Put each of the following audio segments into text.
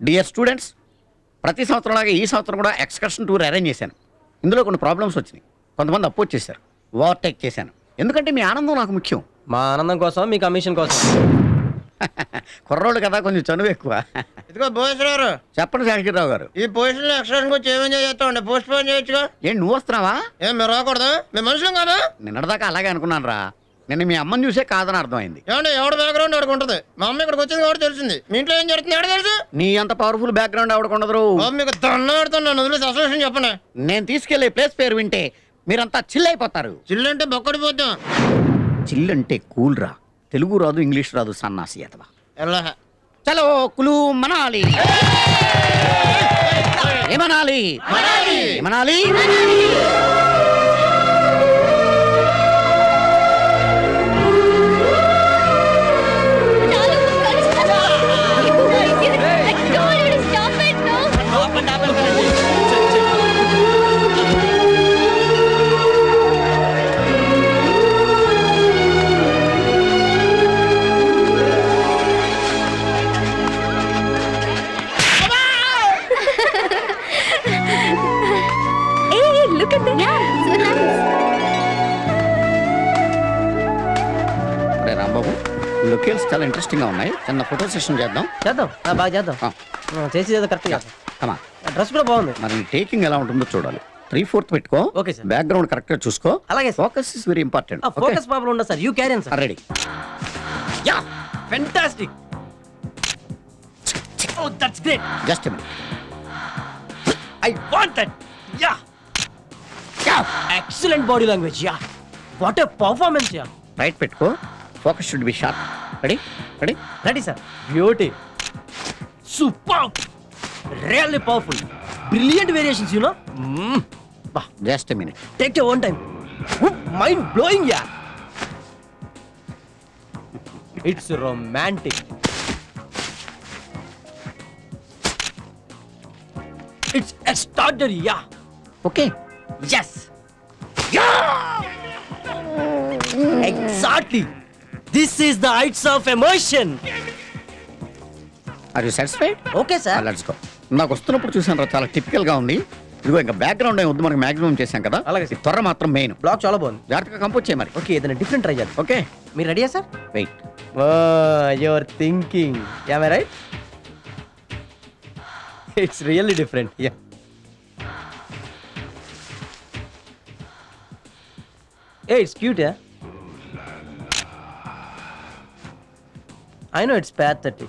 Dear students ప్రతి సంవత్సరంలాగా ఈ సంవత్సరం కూడా ఎక్స్కర్షన్ టూర్ అరేంజ్ చేశాను ఇందులో కొన్ని ప్రాబ్లమ్స్ వచ్చినాయి కొంతమంది అపోజ్ చేశారు ఓవర్టేక్ చేశాను ఎందుకంటే మీ ఆనందం నాకు ముఖ్యం మా ఆనందం కోసం మీ కమిషన్ కోసం కుర్రోళ్ళు కదా కొంచెం చనువు ఎక్కువ ఇదిగో భువనేశ్వర చెప్పండి శాంకర్రావు గారు ఈ పొజిషన్ లో ఎక్స్ట్రా వచ్చి ఏమేం చేస్తామండి పోస్ట్ పోన్ చేయొచ్చుగా ఏంటి నువ్వు వస్తున్నావా ఏం మీరు రాకూడదు మేము మనుషులం కదా నిన్నటిదాకా అలాగే అనుకున్నాను రా నిన్న మీ అమ్మని చూసే కాదని అర్థమైంది ఏమండి ఎవడ బ్యాక్గ్రౌండ్ ఎవరికి ఉంటుంది మా అమ్మ ఇక్కడికి వచ్చింది కాబట్టి తెలిసింది మీ ఇంట్లో ఏం జరుగుతుంది ఎవడ తెలుసు నీ అంత పవర్ఫుల్ బ్యాక్గ్రౌండ్ ఎవడకుండదు బాబు మీకు దండ పెడుతున్నాను వదిలేసి అసలు చెప్పండి నేను తీసుకెళ్లే ప్లేస్ పేరు వింటే మీరంతా చిల్ అయిపోతారు చిల్లు అంటే బొక్కడిపోతాం చిల్ అంటే కూల్ రా తెలుగు రాదు ఇంగ్లీష్ రాదు సన్నాసి అతవా ఎలా చలో కులు మనాలి ఏమనాలి ఏమనాలి Look at that. Yeah, so nice. అరే రాంబాబు లొకేల్స్ చాలా ఇంట్రెస్టింగ్ గా ఉన్నాయి చిన్న ఫోటో సెషన్ చేద్దాం చేద్దాం ఆ, బాగా చేద్దాం ఆ, ఆ, చేసి ఏదో కరెక్ట్ చేద్దాం కమా డ్రెస్ కూడా బాగుంది మరి టేకింగ్ ఎలా ఉంటుందో చూడాలి త్రీ ఫోర్త్ పెట్టుకో Okay, sir. బ్యాక్గ్రౌండ్ కరెక్ట్ గా చూసుకో అలాగే, sir. Focus is very important ఆ ఫోకస్ ప్రాబ్లం ఉండదు sir you carry sir ready yeah fantastic oh that's great just I want that yeah excellent body language yeah what a performance yeah right పెట్టుకో focus should be sharp ready ready ready sir beauty super really powerful brilliant variations you know బా just minute take your own time mind blowing yeah it's romantic it's extraordinary yeah okay Yes. exactly. This is the heights of emotion. Are you satisfied Okay, sir. Let's go నాకు వస్తున్నప్పుడు చూసాను రా చాలా typical గా ఉంది ఇదిగో ఇంకా background ఏం వద్దు మనకి మాక్సిమం చేశాం కదా అలాగే, sir. ఈ త్వర మాత్రం మెయిన్ బ్లాక్ చాలా బాగుంది జాగ్రత్తగా కంపోజ్ చేయ మరి ఓకే ఏదైనా డిఫరెంట్ ట్రై చేద్దాం ఓకే మీరు రెడీయా sir wait your thinking am right it's really different yeah ఏ it's cute yeah I know it's pathetic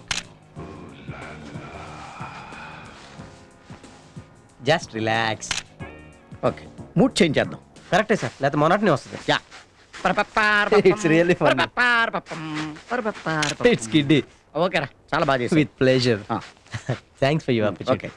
just relax okay mood change చేద్దాం కరెక్టే సార్ లేకపోతే మొన్నటినే వస్తుంది yeah It's really funny. It's kiddy okay రా చాలా బాగా చేసి with pleasure thanks for your okay opportunity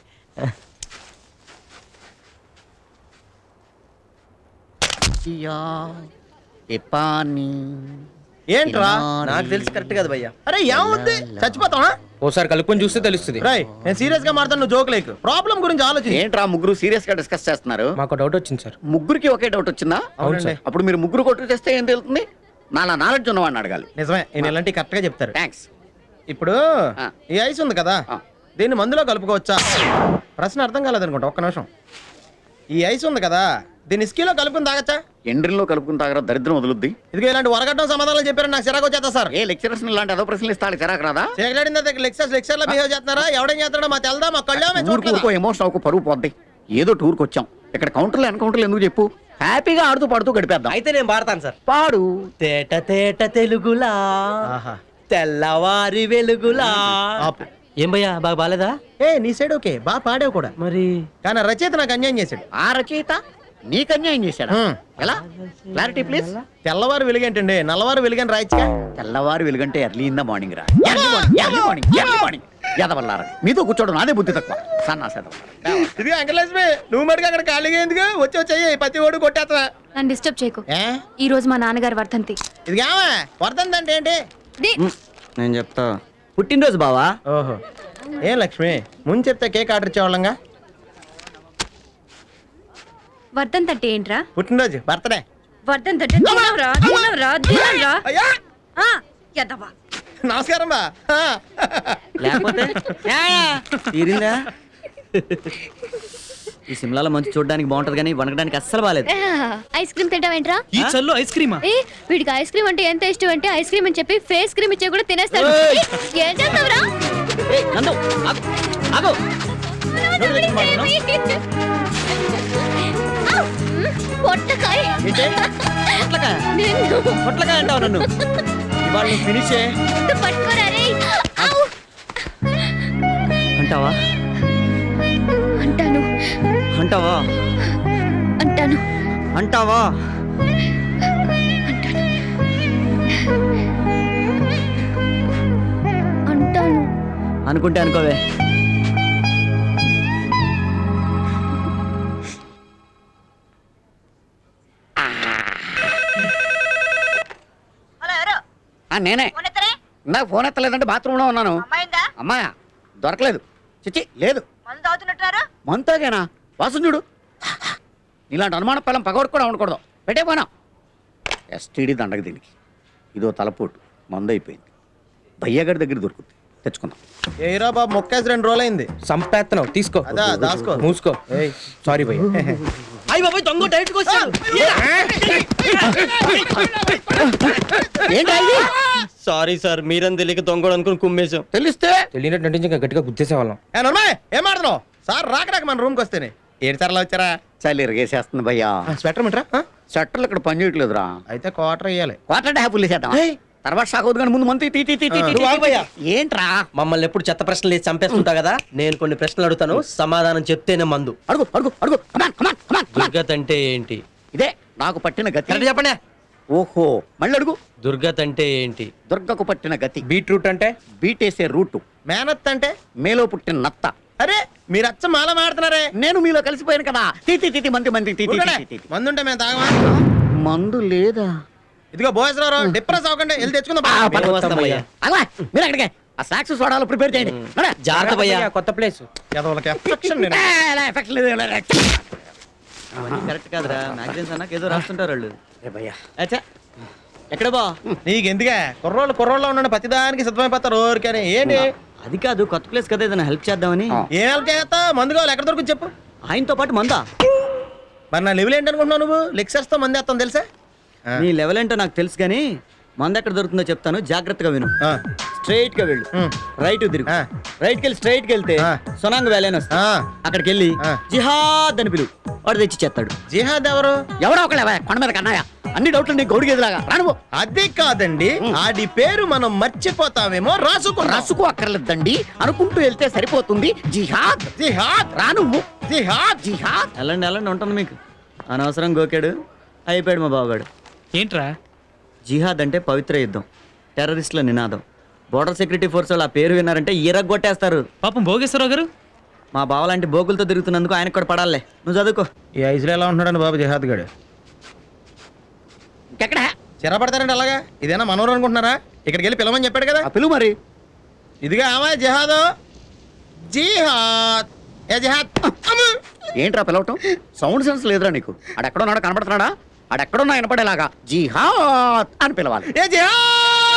పానీ ఏంట్రా నాకు తెలిసి కరెక్ట్ కదా భయ్యా అరే ఏముంది చచ్చిపోతావా ఓసారి కలుపుకొని చూస్తే తెలుస్తుంది రై నేను సీరియస్ గా మాట్లాడు నువ్వు జోక్ లేకు ప్రాబ్లం గురించి ఆలోచించి ఏంట్రా ముగ్గురు సీరియస్ గా డిస్కస్ చేస్తున్నారు మాకు డౌట్ వచ్చింది సార్ ముగ్గురికి ఒకే డౌట్ వచ్చిందా అవునండి. అప్పుడు మీరు ముగ్గురు కొట్టు చేస్తే ఏం తెలుస్తుంది నాలా నాలెడ్జ్ ఉన్నవాడిని అడగాలి నిజమే నేను ఇలాంటి కరెక్ట్ గా చెప్తారు థ్యాంక్స్ ఇప్పుడు ఆ. ఈ ఐస్ ఉంది కదా ఆ. దీన్ని మందులో కలుపుకోవచ్చా ప్రశ్న అర్థం కాలేదనుకుంటా ఒక్క నిమిషం ఈ ఐస్ ఉంది కదా దీన్ని స్కీలో కలుపుకుని తాగచ్చా ఎండ్రిన్లో కలుపుకుని తాగరా దరిద్రం వదులుద్ది ఇదిగో ఇలాంటి వరగడ్డం సమాధానాలు చెప్పారు నాకు చిరాకు వచ్చేస్తా సార్ ఏ లెక్చరర్స్ ఇలాంటి అదో ప్రశ్నలు ఇస్తాడు చిరాకు రాదా చేయగలిగిన లెక్చర్స్ లెక్చర్ లో బిహేవ్ చేస్తున్నారా ఎవడేం చేస్తున్నాడో మా తెలదా మా కళ్ళే మేము ఊరుకు చూడలేదా? ఊరుకో ఎమోషన్ అవ్వకు పరువు పోద్ది ఏదో టూర్కి వచ్చాం ఇక్కడ కౌంటర్లు ఎన్కౌంటర్లు ఎందుకు చెప్పు హ్యాపీగా ఆడుతూ పాడుతూ గడిపేద్దాం అయితే నేను పాడతాను సార్ పాడు తేట తేట తెలుగులా ఆహా. తెల్లవారి వెలుగులా ఆపు. ఏం భయ్యా బాగా బాలేదా ఏ నీ సైడ్ ఓకే బాగా పాడావు కూడా మరి కానీ రచయిత నాకు అన్యాయం చేశాడు ఆ రచయిత నీకు అన్యాయం చేశాడా హ్మ్. ఎలా క్లారిటీ ప్లీజ్ తెల్లవారు వెలుగేంటండి నల్లవారు వెలుగని రాయచ్చుగా తెల్లవారు వెలుగంటే ఎర్లీ ఇన్ ద మార్నింగ్ రా ఎర్లీ మార్నింగ్ ఎర్లీ మార్నింగ్ ఎదవల్లారా మీతో కూర్చోవడం నాదే బుద్ధి తక్కువ సన్నా ఇదిగో వెంకటలక్ష్మి నువ్వు మటుకు అక్కడ ఖాళీగా ఎందుకు వచ్చి వచ్చి ప్రతి ఓడు కొట్టేస్తా నన్ను డిస్టర్బ్ చేయకు ఏ ఈ రోజు మా నాన్నగారు వర్ధంతి ఇది ఏమా వర్ధంతి అంటే ఏంటి ది- నేను చెప్తా పుట్టినరోజు బావా ఓహో ఏం లక్ష్మి ముందు చెప్తే కేక్ ఆర్డర్ ఇచ్చేవాళ్ళంగా వర్ధంతి అంటే ఏంట్రా పుట్టినరోజు బర్త్డే వర్ధంతి అంటే తినవురా తినవురా తినవురా అయ్యా ఆ, ఎదవా నమస్కారం బా ఆ. లేకపోతే తీరిందా ఈ సిమ్లాలో మంచి చూడడానికి బాగుంటది కానీ వనకడానికి అస్సలు బాగాలేదు ఐస్ క్రీమ్ తింటావేంట్రా ఈ చల్లో ఐస్ క్రీమా ఏ వీడికి ఐస్ క్రీమ్ అంటే ఎంత ఇష్టం అంటే ఐస్ క్రీమ్ అని చెప్పి ఫేస్ క్రీమ్ ఇచ్చే కూడా తినేస్తాడు ఏ, ఏం చేస్తావురా ఏయ్, నందు ఆగు, ఆగు. ఔ! పొట్టకాయ పొట్లకాయ నిన్ను పొట్లకాయ అంటావు నన్ను ఇవాళ నువ్వు ఫినిష్ పట్టుకోరా రే ఔ! అంటావా అంటాను అంటావా అంటాను అంటావా అంటాను అనుకుంటే అనుకోవే ఆ, నేనే ఇందాక ఫోన్ ఎత్తలేదంటే బాత్రూంలో ఉన్నాను అమ్మాయా దొరకలేదు చిచ్చి లేదు మంతాగేనా వాసన చూడు ఇలాంటి అనుమాన పిల్లం పగవడు కూడా ఉండకూడదు పెట్టే పోనా ఎస్టీడీ దండగ దీనికి ఇదో తలపోటు మందు అయిపోయింది భయ్యగారి దగ్గర దొరుకుతుంది తెచ్చుకుందాం ఏరా బాబు మొక్కేసి రెండు రోజులు అయింది సంపేత్తనావు తీసుకో అదా దాసుకో మూసుకో ఏయ్ సారీ భయ్య అయ్యి బాబాయ్ దొంగ డైరెక్ట్ వచ్చాడు ఏంటి ఇది సారీ సార్ మీరని తెలియక దొంగడు అనుకుని కుమ్మేశాం తెలిస్తే తెలియనట్టు నటించి ఇంకా గట్టిగా గుర్తేసేవాళ్ళం ఏ నర్మాయ్ ఏం ఆడుతున్నావు సార్ రాకడాక మన రూమ్కి వస్తేనే ఏడు సార్లు వచ్చారా చలి ఇరగేసేస్తుంది భయ్యా స్వెటర్ మిట్రా షట్టర్లు ఇక్కడ పని చేయట్లేదురా అయితే క్వార్టర్ వేయాలి క్వార్టర్ డే హ్యాపీలు వేసేద్దాం ఏయ్. తర్వాత షాక్ అవుతుంది కానీ ముందు మంత్ తీ తీ తీ తీ తీ నువ్వు ఆగు భయ్యా. ఏంట్రా మమ్మల్ని ఎప్పుడు చెత్త ప్రశ్నలు వేసి చంపేస్తుంటా కదా నేను కొన్ని ప్రశ్నలు అడుగుతాను సమాధానం చెప్తేనే మందు అడుగు అడుగు అడుగు కమాన్ కమాన్ కమాన్ దుర్గత్ అంటే ఏంటి ఇదే నాకు పట్టిన గతి కరెక్ట్ చెప్పండి ఓహో మళ్ళీ అడుగు దుర్గత్ అంటే ఏంటి దుర్గకు పట్టిన గతి బీట్రూట్ అంటే బీటేసే రూటు మేనత్ అంటే మేలో పుట్టిన నత్త అరే మీరు అచ్చ మాల మాడుతున్నారే నేను మీలో కలిసిపోయాను కదా తీ తీ తీ తీ మంది మంది తీ తీ తీ, తీ, తీ, తీ. మందుంటే మేము తాగమా మందు లేదా ఇదిగో బోయసరావు డిప్రెస్ అవ్వకండి వెళ్ళి తెచ్చుకుందాం ఆ, బా. పద. వస్తాం భయ్యా. అలా మీరు అక్కడికే ఆ స్నాక్స్ సోడాలు ప్రిపేర్ చేయండి నడే. జాగ్రత్త భయ్యా భయ్యా, కొత్త ప్లేస్ ఎదవలకి affection నేను. ఏ, ఇలా ఎఫెక్ట్ లేదు ఇలా ఎఫెక్ట్. కరెక్ట్ కాదురా మ్యాగజైన్స్ అన్నాక ఏదో రాస్తుంటారు వాళ్ళు ఏ భయ్యా అచ్చా ఎక్కడ బా నీకు ఎందుకే కుర్రోళ్ళు కుర్రోళ్ళు ఉన్నాడు ప్రతిదానికి సిద్ధమైపోతారు ఊరికని ఏంటి అది కాదు కొత్త ప్లేస్ కదా ఏదైనా హెల్ప్ చేద్దామని ఆ. ఏం help చేస్తా మందు కావాలి ఎక్కడ దొరుకుతుంది చెప్పు ఆయనతో పాటు మందా మరి నా లెవెల్ ఏంటనుకుంటున్నావు నువ్వు లెక్చర్స్ తో మంది వేస్తాం తెలుసా ఆ. నీ లెవెల్ ఏంటో నాకు తెలుసు కానీ మంద ఎక్కడ దొరుకుతుందో చెప్తాను జాగ్రత్తగా విను ఆ. స్ట్రైట్ గా వెళ్ళు ఉమ్. రైట్ తిరుగు ఆ. రైట్ కెళ్ళి స్ట్రైట్ కి వెళ్తే ఆ. సొనాంగ్ వ్యాలీ అని వస్తుంది ఆ. అక్కడికి వెళ్ళి ఆ. జిహాద్ అని పిలువు వాడు తెచ్చి చేస్తాడు జిహాద్ ఎవరు ఎవడో ఒకళ్ళే భయ్యా, కొండ మీద కన్నాయా అన్ని డౌట్లు నీకు గౌడి గేదిలాగా రానువు అది కాదండి ఆడి పేరు మనం మర్చిపోతామేమో రాసుకున్నా రసుకు అక్కర్లేదండి అనుకుంటూ వెళ్తే సరిపోతుంది జిహాద్ జిహాద్ రా నువ్వు జిహాద్ జిహాద్ వెళ్ళండి వెళ్ళండి ఉంటాను మీకు అనవసరం గోకాడు అయిపోయాడు మా బావగాడు ఏంట్రా జిహాద్ అంటే పవిత్ర యుద్ధం టెర్రరిస్టుల నినాదం బోర్డర్ సెక్యూరిటీ ఫోర్స్ వాళ్ళు ఆ పేరు విన్నారంటే ఈరగొట్టేస్తారు పాపం భోగేశ్వరరావు గారు మా బావ లాంటి బోకులతో తిరుగుతున్నందుకు ఆయనకు కూడా పడాలే నువ్వు చదువుకో ఈ ఐసులో ఎలా ఉంటున్నాడు బాబు జిహాద్ గడు ఇంకెక్కడ చిరపడతారంటే అలాగా ఇదేనా మనోరు అనుకుంటున్నారా ఇక్కడికి వెళ్ళి పిలవని చెప్పాడు కదా ఆ పిలువు మరి ఇదిగా ఆమె జిహాద్ జిహాద్ ఏ జిహాద్ అమ్ము. ఏంట్రా పిలవటం సౌండ్ సెన్స్ లేదురా నీకు ఆడెక్కడున్నాడో కనబడుతున్నాడా ఆడెక్కడున్నా వినపడేలాగా జిహాద్ అని పిలవాలి ఏ జిహాద్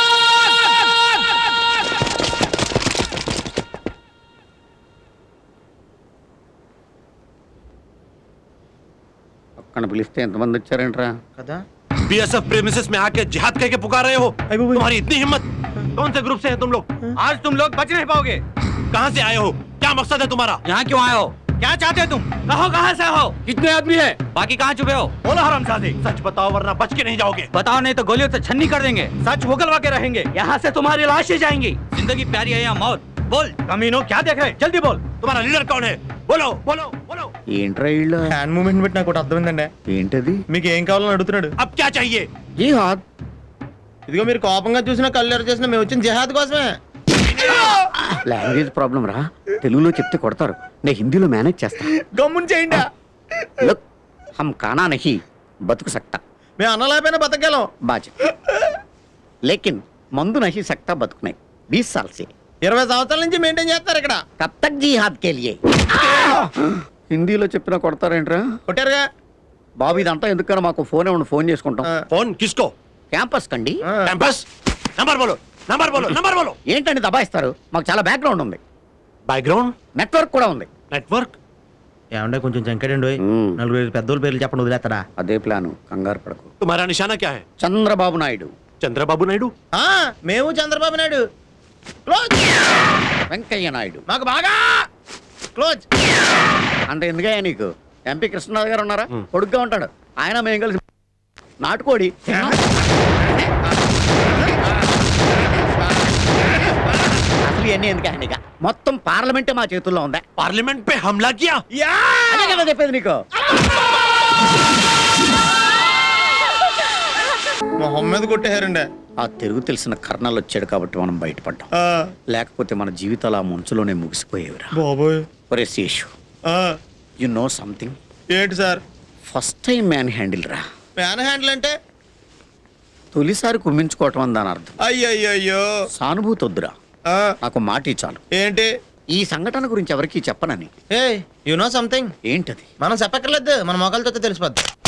ఒక్కడిని పిలిస్తే ఎంతమంది వచ్చారేంట్రా కదా बीएसएफ प्रेमिसेस में आके जिहाद कह के पुकार रहे हो तुम्हारी इतनी हिम्मत कौन से ग्रुप से है तुम लोग आज तुम लोग बच नहीं पाओगे कहाँ से आए हो क्या मकसद है तुम्हारा यहाँ क्यों आए हो क्या चाहते हो तुम कहो कहाँ से हो कितने आदमी है बाकी कहाँ छुपे हो बोलो हरामजादे सच बताओ वरना बच के नहीं जाओगे बताओ नहीं तो गोलियों से छन्नी कर देंगे सच उगलवा के रहेंगे यहाँ से तुम्हारी लाशें जाएंगी जिंदगी प्यारी है या मौत बोल कमीनो क्या देख रहे जल्दी बोल तुम्हारा लीडर कौन है बोलो बोलो बोलो ఏంట్రా వీళ్ళు హ్యాండ్ మూమెంట్ బట్టి నాకు ఒకటి అర్థమైందండి ఏంటది మీకు ఏం కావాలని అడుగుతున్నాడు अब क्या चाहिए జిహాద్ ఇదిగో మీరు కోపంగా చూసినా కళ్ళు చేసినా మేము వచ్చిన జిహాద్ కోసమే లాంగ్వేజ్ ప్రాబ్లం రా తెలుగులో చెప్తే కొడతారు నేను హిందీలో మేనేజ్ చేస్తా గమ్ముని చేయండి లుక్ హమ్ కానా నహి బతుకు సక్తా మేము అన్నలేకపోయినా బతకగలం బాజ్ లేకిన్ మందు నహి సక్తా బతుకున్నాయి బీస్ సాల్ సే ఇరవై సంవత్సరాల నుంచి మెయింటైన్ చేస్తారు ఇక్కడ కబ్ తక్ జిహాద్ కే లియే హిందీలో చెప్పినా కొడతారేంట్రా కొట్టారుగా బాబు ఇదంతా ఎందుకన్నా మాకు ఫోన్ ఏమన్నా ఫోన్ చేసుకుంటాం ఆ. फोन किसको క్యాంపస్ కండి ఆ. कैंपस नंबर बोलो नंबर बोलो नंबर बोलो ఏంటండి దబాయిస్తారు మాకు చాలా బ్యాక్గ్రౌండ్ ఉంది बैकग्राउंड నెట్వర్క్ కూడా ఉంది नेटवर्क ఏమంటే కొంచెం చంకడండి మ్మ్. నలుగురు పెద్దోళ్ళ పేర్లు చెప్పండి వదిలేస్తారా అదే ప్లాను కంగారు పడకు तुम्हारा निशाना क्या है చంద్రబాబు నాయుడు चंद्रबाबू नायडू ఆ, మేము చంద్రబాబు నాయుడు క్లోజ్ వెంకయ్య నాయుడు మాకు బాగా క్లోజ్ అంటే ఎందుకయ్యా నీకు ఎంపీ కృష్ణరాజు గారు ఉన్నారా మ్. కొడుగ్గా ఉంటాడు ఆయన మేము కలిసి నాటుకోడి అసలు ఇవన్నీ ఎందుకు ఆయనక మొత్తం పార్లమెంటే మా చేతుల్లో ఉందా पार्लियामेंट पे हमला किया యా అదే కదా చెప్పేది నీకు మొహం మీద కొట్టేశారండి ఆ తెలుగు తెలిసిన కర్ణాలు వచ్చాడు కాబట్టి మనం బయటపడ్డాం ఆ, లేకపోతే మన జీవితాలు ఆ ముంచులోనే ముగిసిపోయేవిరా బాబోయ్ ఒరే శేషు ఆ, యు నో సంథింగ్ ఏంటి sir first time man handle రా మ్యాన్ హ్యాండిల్ అంటే తొలిసారి కుమ్మించుకోవటం అని దాని అర్థం అయ్యయ్యో సానుభూతి వద్దురా నాకు మాట చాలు ఏంటి ఈ సంఘటన గురించి ఎవరికీ చెప్పనని ఏ యు నో సంథింగ్ ఏంటది మనం చెప్పక్కర్లేదు మన మొక్కలతో తెలిసిపోద్ది